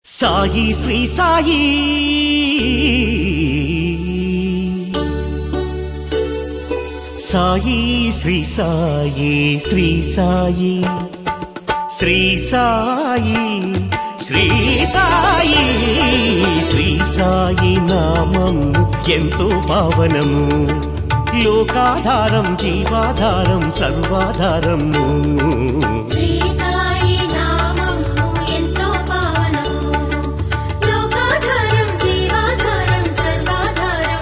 సాయి శ్రీ సాయి సాయి శ్రీ సాయి శ్రీ సాయి శ్రీ సాయి శ్రీ సాయి శ్రీ సాయి నామం ఎంతో పావనము లోకాధారం జీవాధారం సర్వాధారము శ్రీ సాయి నామము ఎంతో పావనము లోకాధారం జీవాధారం సర్వాధారం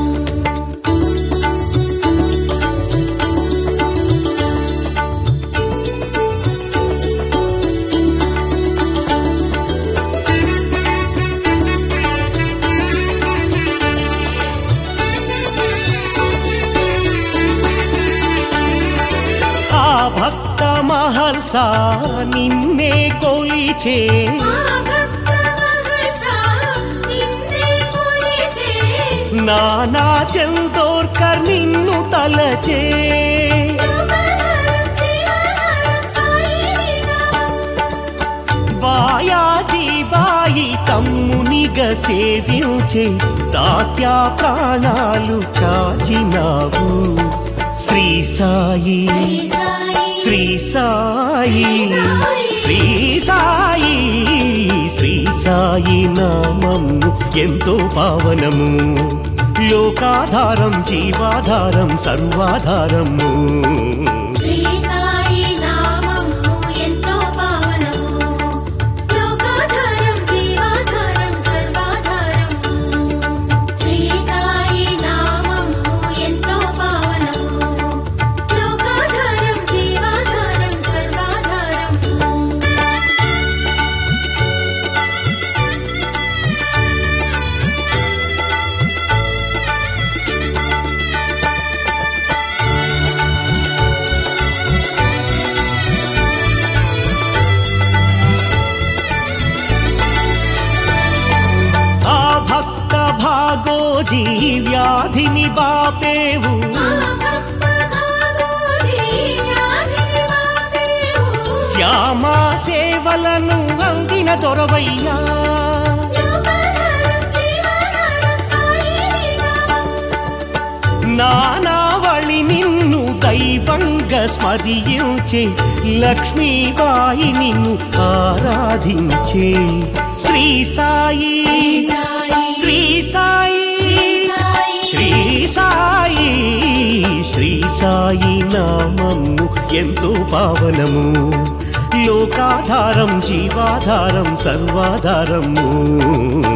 ఆ భక్త మహల్సా నిన్నే కొలిచే ఆ భక్త మహసా నిన్నే కొలిచే నానా చందోర్కర్ నిన్ను తలచే లోకాధారం జీవాధారం సాయి నామం బాయాజీ బాయి తమ్మునిగ సేవించే తాత్యా ప్రాణాలు కాచినావు శ్రీ సాయి శ్రీ సాయి శ్రీ సాయి శ్రీ సాయి శ్రీ సాయి నామం ఎంతో పావనము లోకాధారం జీవాధారం సర్వాధారము శ్రీ సాయి నామము ఎంతో పావనము లోకాధారం జీవాధారం సర్వాధారం శ్రీ సాయి నామము ఎంతో పావనము లోకాధారం జీవాధారం సర్వాధారం ఆ భక్త భాగోజీ వ్యాధిని బాపేవు శ్యామా సేవలను అందిన దొరవయ్యా నానావళి నిన్ను దైవంగా స్మరించే లక్ష్మీబాయి నిన్ను ఆరాధించే శ్రీ సాయి శ్రీ సాయి శ్రీ సాయి శ్రీ సాయి నామము ఎంతో పావనము లోకాధారం జీవాధారం సర్వాధారము